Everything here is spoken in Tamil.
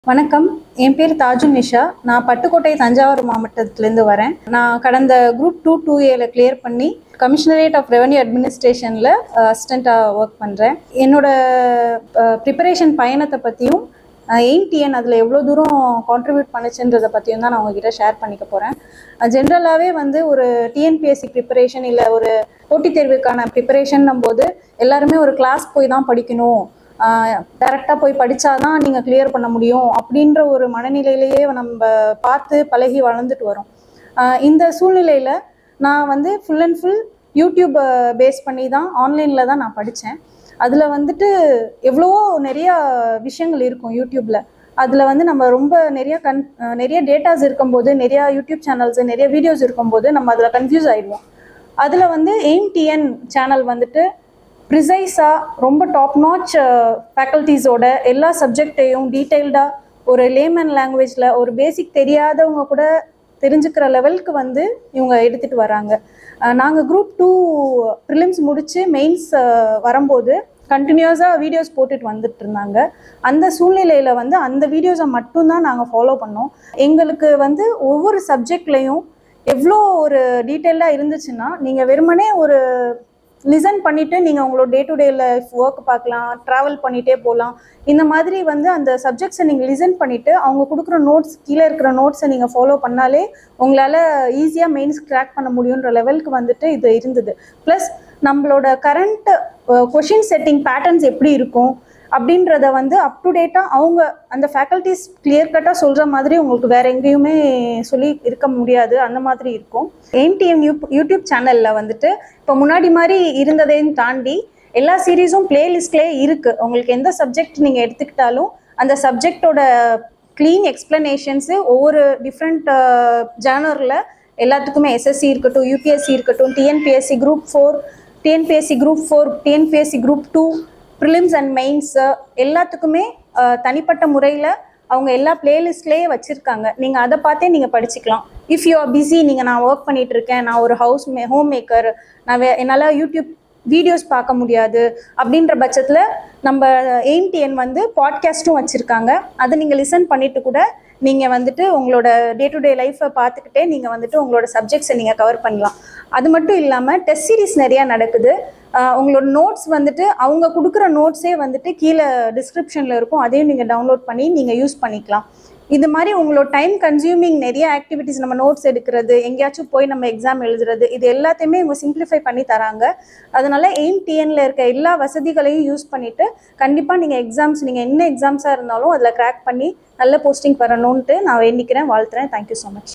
வணக்கம் என் பேர் தாஜு நிஷா நான் பட்டுக்கோட்டை தஞ்சாவூர் மாவட்டத்திலேருந்து வரேன் நான் கடந்த குரூப் டூ டூ ஏல கிளியர் பண்ணி கமிஷனரேட் ஆஃப் ரெவன்யூ அட்மினிஸ்ட்ரேஷனில் அசிஸ்டண்ட்டாக ஒர்க் பண்ணுறேன் என்னோட ப்ரிப்பரேஷன் பயணத்தை பற்றியும் எய்ம் டிஎன் அதில் எவ்வளோ தூரம் கான்ட்ரிபியூட் பண்ணுச்சுன்றதை பற்றியும் தான் நான் உங்ககிட்ட ஷேர் பண்ணிக்க போகிறேன் ஜென்ரலாகவே வந்து ஒரு டிஎன்பிஎஸ்சி ப்ரிப்பரேஷன் இல்லை ஒரு போட்டித் தேர்வுக்கான ப்ரிப்பரேஷன் போது எல்லாருமே ஒரு கிளாஸ் போய் தான் படிக்கணும் டைரெக்டாக போய் படித்தாதான் நீங்கள் கிளியர் பண்ண முடியும் அப்படின்ற ஒரு மனநிலையிலேயே நம்ம பார்த்து பழகி வளர்ந்துட்டு வரோம் ஆஹ் இந்த சூழ்நிலையில் நான் வந்து full and full YouTube base பண்ணி தான் ஆன்லைனில் தான் நான் படித்தேன் அதில் வந்துட்டு எவ்வளவோ நிறைய விஷயங்கள் இருக்கும் யூடியூப்பில் அதில் வந்து நம்ம ரொம்ப நிறைய கன் ஆஹ் நிறைய டேட்டாஸ் இருக்கும்போது நிறைய யூடியூப் சேனல்ஸ் நிறைய வீடியோஸ் இருக்கும்போது நம்ம அதில் கன்ஃபியூஸ் ஆயிடுவோம் அதில் வந்து எய்ம் டிஎன் சேனல் வந்துட்டு ப்ரிசைஸாக ரொம்ப டாப் நாச் ஃபேக்கல்ட்டிஸோட எல்லா சப்ஜெக்டையும் டீட்டெயில்டாக ஒரு லேமன் லாங்குவேஜில் ஒரு பேசிக் தெரியாதவங்க கூட தெரிஞ்சுக்கிற லெவலுக்கு வந்து இவங்க எடுத்துகிட்டு வராங்க நாங்கள் குரூப் டூ ப்ரிலிம்ஸ் முடித்து மெயின்ஸ் வரும்போது கண்டினியூஸாக வீடியோஸ் போட்டுட்டு வந்துட்டு இருந்தாங்க அந்த சூழ்நிலையில் வந்து அந்த வீடியோஸை மட்டும்தான் நாங்கள் ஃபாலோ பண்ணோம் எங்களுக்கு வந்து ஒவ்வொரு சப்ஜெக்ட்லேயும் எவ்வளோ ஒரு டீட்டெயிலாக இருந்துச்சுன்னா நீங்கள் வெறுமனே ஒரு லிசன் பண்ணிட்டு நீங்கள் உங்களோட day to day life work பார்க்கலாம் ட்ராவல் பண்ணிகிட்டே போகலாம் இந்த மாதிரி வந்து அந்த சப்ஜெக்ட்ஸை நீங்கள் லிசன் பண்ணிவிட்டு அவங்க கொடுக்குற நோட்ஸ் கீழே இருக்கிற நோட்ஸை நீங்கள் ஃபாலோ பண்ணாலே உங்களால் ஈஸியாக மெயின்ஸ் கிராக் பண்ண முடியுன்ற லெவலுக்கு வந்துட்டு இது இருந்தது ப்ளஸ் நம்மளோட கரண்ட் கொஷின் செட்டிங் பேட்டர்ன்ஸ் எப்படி இருக்கும் அப்படின்றத வந்து அப் டு டேட்டாக அவங்க அந்த ஃபேக்கல்ட்டிஸ் கிளியர் கட்டாக சொல்கிற மாதிரி உங்களுக்கு வேற எங்கேயுமே சொல்லி இருக்க முடியாது அந்த மாதிரி இருக்கும் என்டிஎம் யூ யூடியூப் சேனலில் வந்துட்டு இப்போ முன்னாடி மாதிரி இருந்ததையும் தாண்டி எல்லா சீரீஸும் பிளேலிஸ்ட்லேயே இருக்குது உங்களுக்கு எந்த சப்ஜெக்ட் நீங்கள் எடுத்துக்கிட்டாலும் அந்த சப்ஜெக்டோட க்ளீன் எக்ஸ்ப்ளனேஷன்ஸு ஒவ்வொரு டிஃப்ரெண்ட் ஜேனரில் எல்லாத்துக்குமே எஸ்எஸ்சி இருக்கட்டும் யூபிஎஸ்சி இருக்கட்டும் TNPSC group four TNPSC group four TNPSC group two prelims and mains எல்லாத்துக்குமே அஹ், தனிப்பட்ட முறையில் அவங்க எல்லா பிளேலிஸ்ட்லேயே வச்சுருக்காங்க நீங்கள் அதை பார்த்தே நீங்கள் படிச்சுக்கலாம் இஃப் யூ ஆர் பிஸி நீங்கள் நான் ஒர்க் பண்ணிட்டு இருக்கேன் நான் ஒரு ஹவுஸ் மே ஹோம் மேக்கர் நான் வே என்னால் யூடியூப் வீடியோஸ் பார்க்க முடியாது அப்படின்ற பட்சத்தில் நம்ம எய்ம் டிஎன் வந்து பாட்காஸ்ட்டும் வச்சுருக்காங்க அதை நீங்கள் லிசன் பண்ணிட்டு கூட நீங்கள் வந்துட்டு உங்களோட டே டு டே லைஃப்பை பார்த்துக்கிட்டே நீங்கள் வந்துட்டு உங்களோட சப்ஜெக்ட்ஸை நீங்கள் கவர் பண்ணலாம் அது மட்டும் இல்லாமல் டெஸ்ட் சீரிஸ் நிறையா நடக்குது ஆஹ் உங்களோட நோட்ஸ் வந்துட்டு அவங்க கொடுக்குற நோட்ஸே வந்துட்டு கீழே டிஸ்கிரிப்ஷனில் இருக்கும் அதையும் நீங்கள் டவுன்லோட் பண்ணி நீங்கள் யூஸ் பண்ணிக்கலாம் இது மாதிரி உங்களோட டைம் கன்சியூமிங் நிறைய ஆக்டிவிட்டிஸ் நம்ம நோட்ஸ் எடுக்கிறது எங்கேயாச்சும் போய் நம்ம எக்ஸாம் எழுதுறது இது எல்லாத்தையுமே இவங்க சிம்பிளிஃபை பண்ணி தராங்க அதனால எய்ம் டிஎன்ல இருக்க எல்லா வசதிகளையும் யூஸ் பண்ணிட்டு கண்டிப்பாக நீங்கள் எக்ஸாம்ஸ் நீங்கள் என்ன எக்ஸாம்ஸாக இருந்தாலும் அதில் கிராக் பண்ணி நல்ல போஸ்டிங் வரணும்ன்ட்டு நான் வேண்டிக்கிறேன் வாழ்த்துறேன் தேங்க்யூ ஸோ மச்